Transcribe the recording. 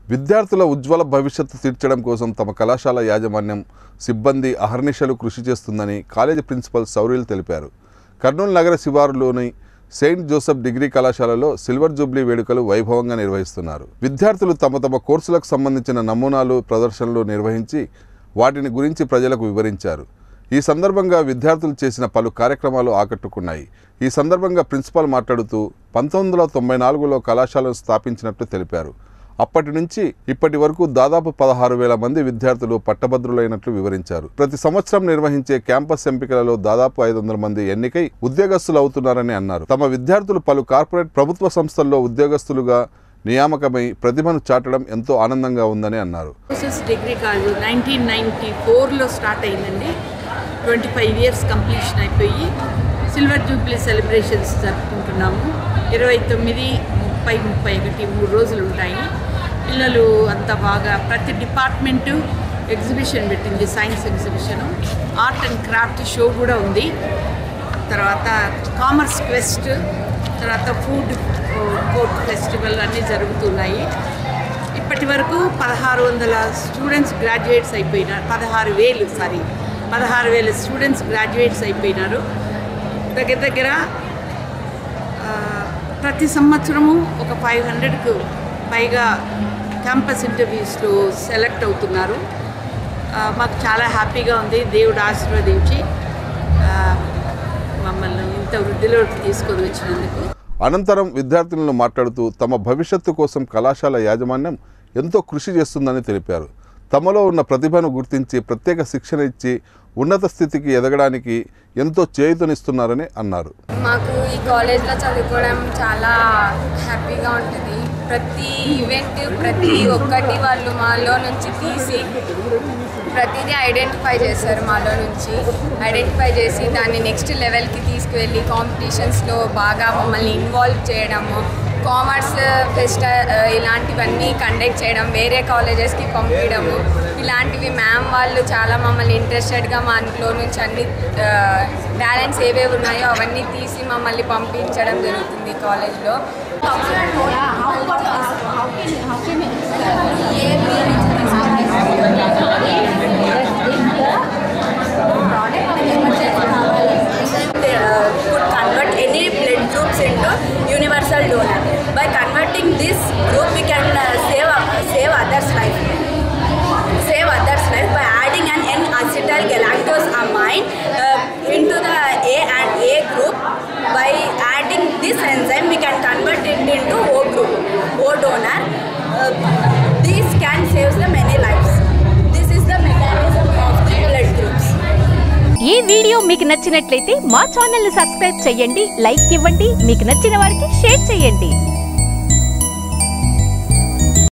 విద్యార్థుల ఉజ్వల భవిష్యత్తు తీర్చడం కోసం తమ కళాశాల యాజమాన్యం సిబ్బంది అహర్నిశలు కృషి చేస్తుందని కాలేజీ ప్రిన్సిపల్ సౌరీల్ తెలిపారు కర్నూలు నగర శివారులోని సెయింట్ జోసెఫ్ డిగ్రీ కళాశాలలో సిల్వర్ జూబ్లీ వేడుకలు వైభవంగా నిర్వహిస్తున్నారు విద్యార్థులు తమ తమ కోర్సులకు సంబంధించిన నమూనాలు ప్రదర్శనలు నిర్వహించి వాటిని గురించి ప్రజలకు వివరించారు ఈ సందర్భంగా విద్యార్థులు చేసిన పలు కార్యక్రమాలు ఆకట్టుకున్నాయి ఈ సందర్భంగా ప్రిన్సిపాల్ మాట్లాడుతూ పంతొమ్మిది వందల తొంభై నాలుగులో కళాశాలను స్థాపించినట్టు తెలిపారు అప్పటి నుంచి ఇప్పటి వరకు దాదాపు పదహారు వేల మంది విద్యార్థులు పట్టభద్రులైనట్లు వివరించారు ప్రతి సంవత్సరం నిర్వహించే క్యాంపస్ ఎంపికలలో దాదాపు ఐదు వందల మంది ఎన్నికై ఉద్యోగస్తులు అవుతున్నారని అన్నారు తమ విద్యార్థులు పలు కార్పొరేట్ ప్రభుత్వ సంస్థల్లో ఉద్యోగస్తులుగా నియామకమై ప్రతిభను చాటడం ఎంతో ఆనందంగా ఉందని అన్నారు Joseph's degree college nineteen ninety ఫోర్లో స్టార్ట్ అయిందండి ట్వంటీ ఫైవ్ ఇయర్స్ కంప్లీషన్ అయిపోయి సిల్వర్ జూబ్లీ సెలబ్రేషన్స్ జరుపుకుంటున్నాము ఇరవై తొమ్మిది ముప్పై ముప్పై ఒకటి మూడు రోజులు ఉంటాయి పిల్లలు అంత బాగా ప్రతి డిపార్ట్మెంటు ఎగ్జిబిషన్ పెట్టింది science exhibition art and craft show కూడా ఉంది తర్వాత కామర్స్ క్వెస్ట్ తర్వాత ఫుడ్ కోర్ట్ ఫెస్టివల్ అన్నీ జరుగుతున్నాయి ఇప్పటి వరకు పదహారు వందల స్టూడెంట్స్ గ్రాడ్యుయేట్స్ అయిపోయినారు పదహారు వేలు సారీ పదహారు వేల స్టూడెంట్స్ గ్రాడ్యుయేట్స్ అయిపోయినారు దగ్గర దగ్గర ఆ, ప్రతి సంవత్సరము ఒక ఫైవ్ హండ్రెడ్కు పైగా క్యాంపస్ ఇంటర్వ్యూస్లో సెలెక్ట్ అవుతున్నారు ఆ, మాకు చాలా హ్యాపీగా ఉంది దేవుడు ఆశీర్వదించి ఆ, మమ్మల్ని ఇంత వృద్ధిలోకి తీసుకొని వచ్చినందుకు అనంతరం విద్యార్థులను మాట్లాడుతూ తమ భవిష్యత్తు కోసం కళాశాల యాజమాన్యం ఎంతో కృషి చేస్తుందని తెలిపారు తమలో ఉన్న ప్రతిభను గుర్తించి ప్రత్యేక శిక్షణ ఇచ్చి ఉన్నత స్థితికి ఎదగడానికి ఎంతో చేయుతనిస్తున్నారని అన్నారు మాకు ఈ కాలేజ్లో చదువుకోవడం చాలా హ్యాపీగా ఉంటుంది ప్రతి ఈవెంట్ ప్రతి ఒక్కటి వాళ్ళు మాలో నుంచి తీసి ప్రతిదీ ఐడెంటిఫై చేస్తారు మాలో నుంచి ఐడెంటిఫై చేసి దాన్ని నెక్స్ట్ లెవెల్కి తీసుకువెళ్ళి కాంపిటీషన్స్లో బాగా మమ్మల్ని ఇన్వాల్వ్ చేయడము కామర్స్ ఫెస్ట్ ఇలాంటివన్నీ కండక్ట్ చేయడం వేరే కాలేజెస్కి పంపించడము ఇలాంటివి మ్యామ్ వాళ్ళు చాలా మమ్మల్ని ఇంట్రెస్టెడ్గా మా ఇంట్లో నుంచి అన్ని టాలెంట్స్ ఏవేవి ఉన్నాయో అవన్నీ తీసి మమ్మల్ని పంపించడం జరుగుతుంది కాలేజ్లో they uh, could convert any blood groups into universal donor. By converting this group, we can uh, save uh, save others' life. Save others' life by adding an N-acetyl galactosamine uh, into the A and A group. By adding this enzyme, we can convert it into O group, O donor. Uh, this can save the many lives. This is the mechanism of the blood groups. ఈ video మీకు నచ్చినట్లయితే మా channel ని subscribe చేయండి like ఇవ్వండి మీకు నచ్చిన వారికి షేర్ చేయండి